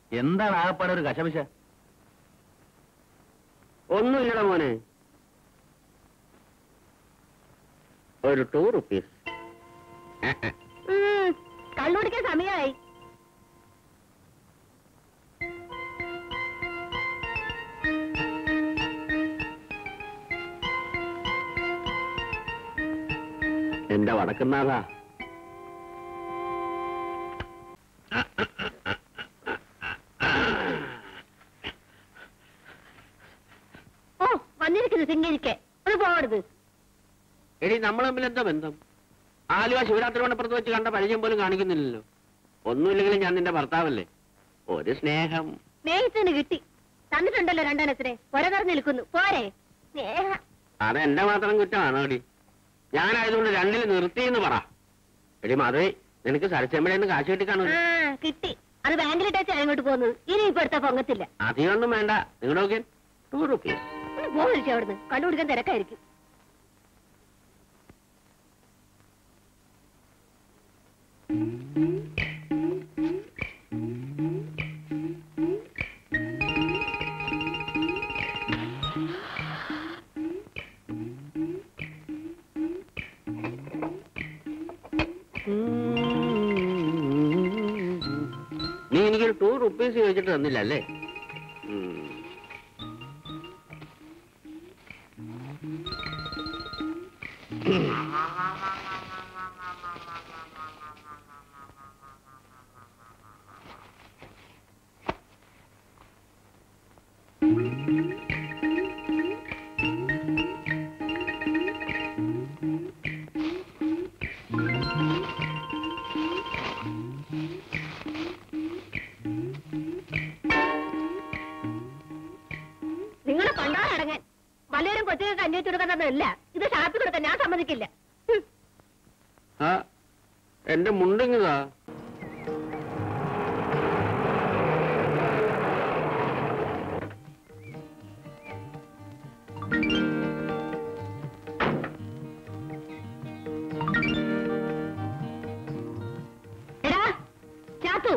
എന്താണ് ആകപ്പാടെ ഒരു കശപിശ ഒന്നുമില്ലടാ മോനെ ഒരു ടൂ റുപ്പീസ് കള്ളുടിക്കാൻ സമയമായി എന്റെ വടക്കുന്നാഥാ ഓ വന്നിരിക്കുന്നു സിംഗരിക്കെ ഒന്ന് പോകരുത് എടി നമ്മൾ തമ്മിൽ എന്താ ബന്ധം ആലുവ ശിവരാത്രി മണപ്പുറത്ത് വെച്ച് കണ്ട പരിചയം പോലും കാണിക്കുന്നില്ലല്ലോ ഒന്നുമില്ലെങ്കിലും ഞാൻ നിന്റെ ഭർത്താവല്ലേ ഒരു സ്നേഹം സ്നേഹിച്ചതിന് കിട്ടി തന്നിട്ടുണ്ടല്ലോ രണ്ടെണ്ണത്തിന് പുര നിറഞ്ഞു നിൽക്കുന്നു പോരെ സ്നേഹ അത് എന്റെ മാത്രം കുറ്റമാണോ എടി ഞാനായതുകൊണ്ട് രണ്ടിൽ നിർത്തിയെന്ന് പറ എടി മാധവി നിനക്ക് സരച്ചമ്പഴന്ന് കാശ് കിട്ടി കാണൂ ആ കിട്ടി അത് ബാങ്കിലിട്ടാ അങ്ങോട്ട് പോകുന്നത് ഇനി ഇപ്പൊ എടുത്താ പൊങ്ങത്തില്ല അധികമൊന്നും വേണ്ട നിങ്ങളുടെ നോക്കിയാൽ ടൂ റുപ്പീസ് പോയിരിക്കും അവിടുന്ന് കണ്ടുപിടിക്കാൻ തിരക്കായിരിക്കും നീ എനിക്കൊരു ടൂ റുപ്പീസ് ചോദിച്ചിട്ട് തന്നില്ല അല്ലേ ഉം. നിങ്ങളെ കൊണ്ടാടങ്ങാൻ വല്ലവരും കൊച്ചുകൾക്ക് അന്വേഷിച്ചു കൊടുക്കുന്നതല്ല ഇത് ഷാപ്പിൽ കൊടുക്കാൻ ഞാൻ സമ്മതിക്കില്ല ഹും. ആ എന്റെ മുണ്ടിങ്ങതാ എടാ ചാത്തു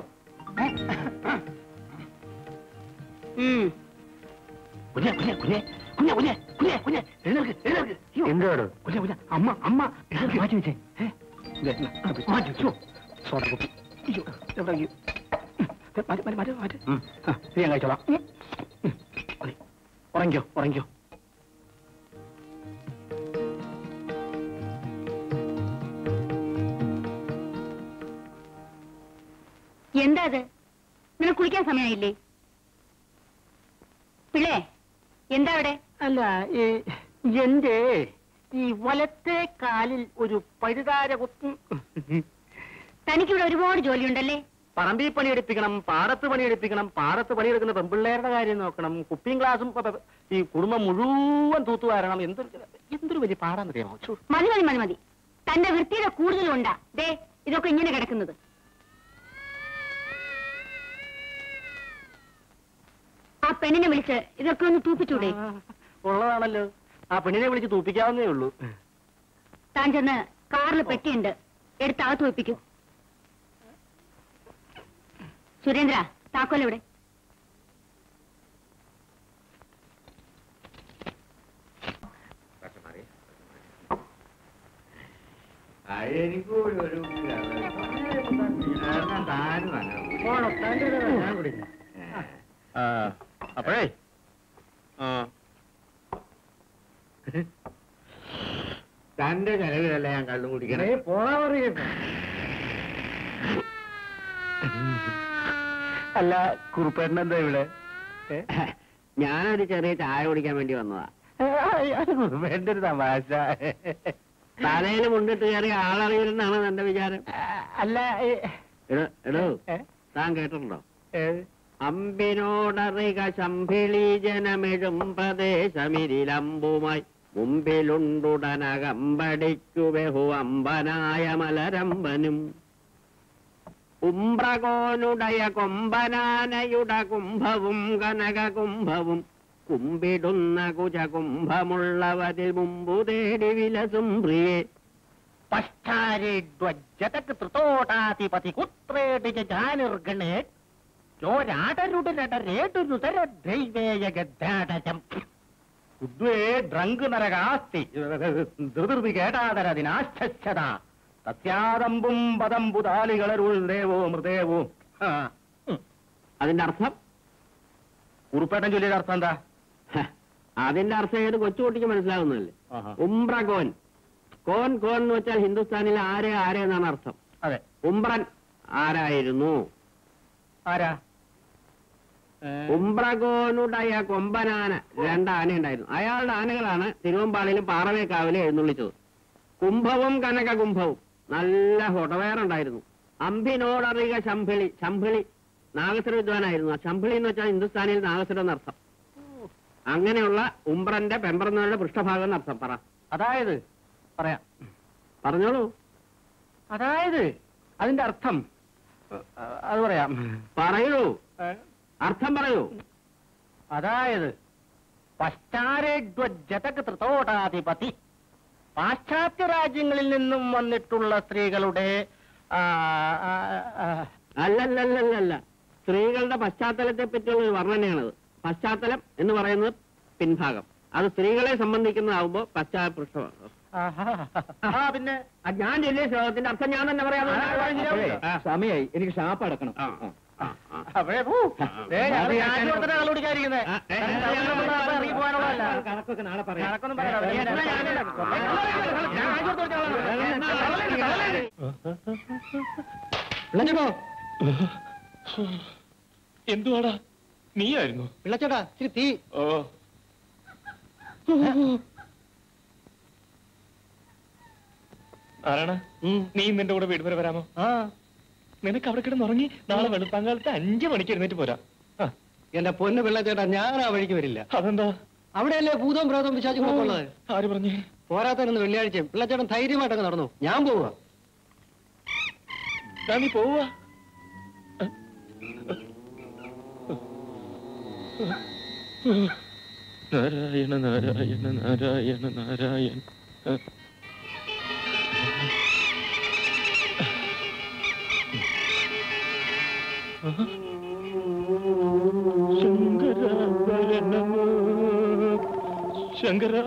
ഉം കുഞ്ഞെ കുഞ്ഞെ കുഞ്ഞെ കുഞ്ഞെ കുഞ്ഞെ കുഞ്ഞെ കുഞ്ഞെ എഴുന്നേൽക്ക് എഴുന്നേൽക്ക് അയ്യോ. എന്താണ് കുഞ്ഞെ കുഞ്ഞെ അമ്മ അമ്മ എഴുന്നേൽക്ക്, മാറ്റി വെച്ചേ ഏ? ദേ, ന, അത് മാറ്റി വെച്ചോ സോഡ കുപ്പി അയ്യോ എവിടെ ഈ? ഉം, ദേ, മാറ്റ് മാറ്റ് മാറ്റ് മാറ്റ് ഉം. ആ, ഇത് ഞാൻ കഴിച്ചോളാം ഉം. ഉം, മതി. ഉറങ്ങിക്കോ ഉറങ്ങിക്കോ എന്താ അത് നിനക്ക് കുളിക്കാൻ സമയമായില്ലേ പിള്ളേ എന്താ അവിടെ അല്ല ഈ എന്റെ ഈ വലത്തെ കാലിൽ ഒരു പഴുതാര കുത്തും തനിക്കിവിടെ ഒരുപാട് ജോലിയുണ്ടല്ലേ പറമ്പിൽ പണിയെടുപ്പിക്കണം പാടത്ത് പണിയെടുപ്പിക്കണം പാടത്ത് പണിയെടുക്കുന്ന പെമ്പിള്ളേരുടെ കാര്യം നോക്കണം കുപ്പിയും ഗ്ലാസും പ- പ- ഈ കുടുംബം മുഴുവൻ തൂത്തുവാരണം എന്തൊരു എന്തൊരു വലിയ പാടാന്നറിയാമോ ഛോ. മതി മതി മതി മതി തന്റെ വൃത്തിയുടെ കൂടുതലുണ്ടാ ദേ ഇതൊക്കെ ഇങ്ങനെ കിടക്കുന്നത് ആ പെണ്ണിനെ വിളിച്ച് ഇതൊക്കെ ഒന്ന് തൂപ്പിച്ചൂടെ ആ, ഉള്ളതാണല്ലോ ആ പെണ്ണിനെ വിളിച്ച് തൂപ്പിക്കാവുന്നേ ഉള്ളൂ താൻ ചെന്ന് കാറിൽ പെട്ടിയുണ്ട് എടുത്ത് അകത്ത് വെപ്പിക്കും സുരേന്ദ്ര താക്കോൽ എവിടെ അപ്പോഴേ തന്റെ ചെലവിലല്ല ഞാൻ കള്ളു കുടിക്കണേ പോണാ പറയട്ടെ അല്ല കുറുപ്പേട്ടൻ എന്താ ഇവിടെ ഏ? ഞാനൊരു ചെറിയ ചായ കുടിക്കാൻ വേണ്ടി വന്നതാ കുറുപ്പേട്ടൻ്റെ ഒരു തമാശ തലയിൽ മുണ്ടിട്ട് കയറി ആളറിയില്ലെന്നാണ് എന്റെ വിചാരം അല്ല ഏ, എടോ എടോ ഏ? താൻ കേട്ടിട്ടുണ്ടോ ഏ, അമ്പിനോടറിക ശംഭിളി ജനമെഴും പ്രദേശമിരിലമ്പുമായി മുമ്പിലുണ്ടുടനകമ്പടിക്കു ബഹു അമ്പനായ മലരമ്പനും ഉംബ്രകോനുടയ കൊമ്പനാനയുടെ കുംഭവും കനക കുംഭവും കുമ്പിടുന്ന കുജകുംഭമുള്ളവരിൽ മുമ്പു തേടി വിലസും പ്രിയേ പശ്ചാരേ ധ്വജതക് ത്രിതോടാധിപതി കുത്രേടി ജാനിർഗണേ ഉദ്വേ ഡ്രങ്ക് നരകാസ്തി ധൃതി കേട്ടാതരതിനാശ്ചത തസ്യാദമ്പും പദംബുതാലികളരുൾ ദേവോ മൃദേവോ ആ. ഉം. അതിന്റെ അർത്ഥം കുറുപ്പേട്ടൻ ചൊല്ലിയുടെ അർത്ഥം എന്താ ഹ, അതിന്റെ അർത്ഥം ഏത് കൊച്ചുകുട്ടിക്ക് മനസ്സിലാവുന്നതല്ലേ ആഹാ. ഉംബ്ര കോൻ കോൻ കോൻ എന്ന് വെച്ചാൽ ഹിന്ദുസ്ഥാനിൽ ആരെ ആരെ എന്നാണ് അർത്ഥം അതെ ഉംബ്രൻ ആരായിരുന്നു ആരാ ഉംബ്രകോനുണ്ടായ കൊമ്പനാന രണ്ട് ആന ഉണ്ടായിരുന്നു അയാളുടെ ആനകളാണ് തിരുവമ്പാളിയിലും പാറവേക്കാവിലും എഴുന്നള്ളിച്ചത് കുംഭവും കനക കുംഭവും നല്ല ഹൊടവേറുണ്ടായിരുന്നു അമ്പിനോടറിക ശംഭിളി ശംഭിളി നാഗസ്വര വിദ്വാനായിരുന്നു ആ ശംഭിളി എന്ന് വെച്ചാൽ ഹിന്ദുസ്ഥാനിയിൽ നാഗസ്വരം എന്നർത്ഥം അങ്ങനെയുള്ള ഉംബ്രന്റെ പെമ്പറന്നവരുടെ പൃഷ്ഠഭാഗം എന്നർത്ഥം പറ അതായത് പറയാം പറഞ്ഞോളൂ അതായത് അതിന്റെ അർത്ഥം ആ, അത് പറയാം പറയൂ ഏ? അർത്ഥം പറയൂ അതായത് പശ്ചാരേഡ്വജതക് ത്രിതോടാധിപതി പാശ്ചാത്യ രാജ്യങ്ങളിൽ നിന്നും വന്നിട്ടുള്ള സ്ത്രീകളുടെ ആ, ആ, ആ, അല്ലല്ലല്ലല്ല സ്ത്രീകളുടെ പശ്ചാത്തലത്തെ പറ്റിയുള്ള ഒരു വർണ്ണനയാണത് പശ്ചാത്തലം എന്ന് പറയുന്നത് പിൻഭാഗം അത് സ്ത്രീകളെ സംബന്ധിക്കുന്നതാവുമ്പോ പശ്ചാത്തലം ആഹാ. ആ, പിന്നെ ഞാൻ ചൊല്ലിയ ശ്ലോകത്തിന്റെ അർത്ഥം ഞാൻ തന്നെ പറയാം സമയായി എനിക്ക് ഷാപ്പ് അടക്കണം ആ, ആ, ആ. അപ്പഴേ പോ. ദേ, ഞങ്ങള് കാശ് കൊടുത്തിട്ടാ കള്ള് കുടിക്കാതിരിക്കുന്നെ. ആ, ഏ, കാരണം നമ്മള് അപ്പൊ ഇറങ്ങി പോകാനുള്ളതല്ല. കണക്കൊക്കെ നാളെ പറയാം കണക്കൊന്നും പറയണ്ട. നീ എന്നാ ഞാനില്ല. ഞാൻ കാശ് കൊടുത്ത് കൊടുത്തോളാം. കള്ളല്ലേ, കള്ളല്ലേ. എന്തുവാടാ നീയായിരുന്നു പിള്ളച്ചേട്ടാ ഇച്ചിരി തീ ഓ ആരാണ് നീ നിന്റെ കൂടെ വീട് വരെ വരാമോ ആ നിനക്ക് അവിടെ കിടന്നുറങ്ങി നാളെ വെളുപ്പാങ്കാലത്ത് അഞ്ചു മണിക്ക് എഴുന്നേറ്റ് പോരാ ആ, എന്റെ പൊന്ന് പിള്ളച്ചേട്ടാ ഞാൻ ആ വഴിക്ക് വരില്ല അതെന്താ അവിടെയല്ലേ ഭൂതവും പ്രേതവും പിശാചുകളൊക്കെ ഉള്ളത് ആര് പറഞ്ഞേ പോരാത്തന്ന് വെള്ളിയാഴ്ച പിള്ളച്ചേട്ടൻ ധൈര്യമായിട്ടൊക്കെ നടന്നു ഞാൻ പോവാ ദാ നീ പോവാ നാരായണ നാരായണ നാരായണ നാരായണ ശങ്കരാഭരണമോ ശങ്കര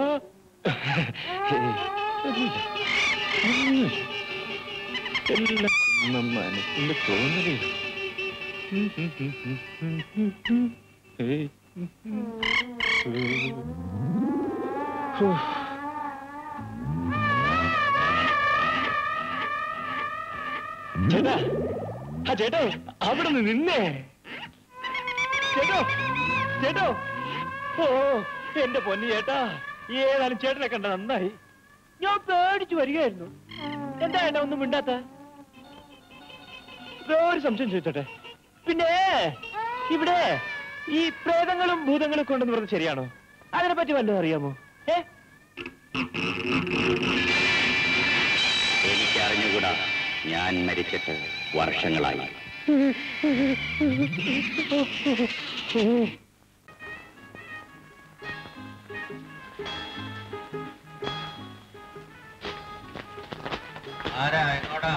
എല്ലാം കുന്നം മനസ്സിന്റെ തോന്നലേ ഏയ്. ഹോ. ചേട്ടാ ആ ചേട്ടോ അവിടെ നിന്ന് നിന്നേ ചേട്ടോ ചേട്ടോ ഓ എന്റെ പൊന്നു ചേട്ടാ ഏതായാലും ചേട്ടനെ കണ്ട നന്നായി ഞാൻ പേടിച്ചു വരികയായിരുന്നു എന്താ ഏട്ടാ ഒന്നും മിണ്ടാത്ത ഒരു സംശയം ചോദിച്ചോട്ടെ പിന്നെ ഇവിടെ ഈ പ്രേതങ്ങളും ഭൂതങ്ങളും ഒക്കെ ഉണ്ടെന്ന് പറഞ്ഞത് ശരിയാണോ അതിനെപ്പറ്റി വല്ലതും അറിയാമോ ഏ എനിക്കറിഞ്ഞുകൂടാ ഞാൻ മരിച്ചിട്ട് വർഷങ്ങളായി ആരാ എങ്ങോട്ടാ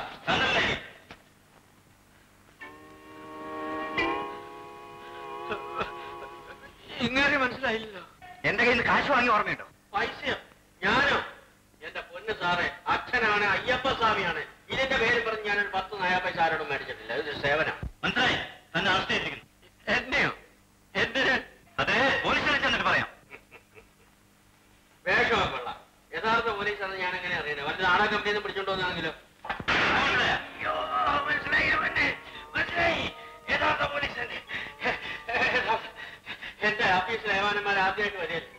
ഇങ്ങനെ മനസ്സിലായില്ലല്ലോ എന്റെ കയ്യിൽ നിന്ന് കാശ് വാങ്ങി ഓർമ്മയുണ്ടോ പൈസ ഞാനോ എന്റെ പൊന്ന് സാറേ അച്ഛനാണ് അയ്യപ്പ സ്വാമിയാണ് ഇതിന്റെ പേര് പറഞ്ഞ് ഞാനൊരു പത്ത് നയാ പൈസ ആരോടും മേടിച്ചിട്ടില്ല ഇത് സേവനം മനസ്സിലായി തന്നെ അറസ്റ്റ് ചെയ്തിരിക്കുന്നു എന്നെയോ എന്തിന് അതെ പോലീസിനെ ചെന്നിട്ട് പറയാം വേഷമൊക്കെ കൊള്ളാം യഥാർത്ഥ പോലീസാണ് ഞാൻ എങ്ങനെ അറിയുന്നത് വല്ല നാടക കമ്പനിയിൽ നിന്ന് പിടിച്ചോണ്ട് വന്നാണെങ്കിലോ അയ്യോ, മനസ്സിലായി അവനെ. മനസ്സിലായി. യഥാർത്ഥ പോലീസ് തന്നെ. എന്റെ ഓഫീസിൽ ഏവാനന്മാർ ആദ്യമായിട്ട് വരികയല്ലേ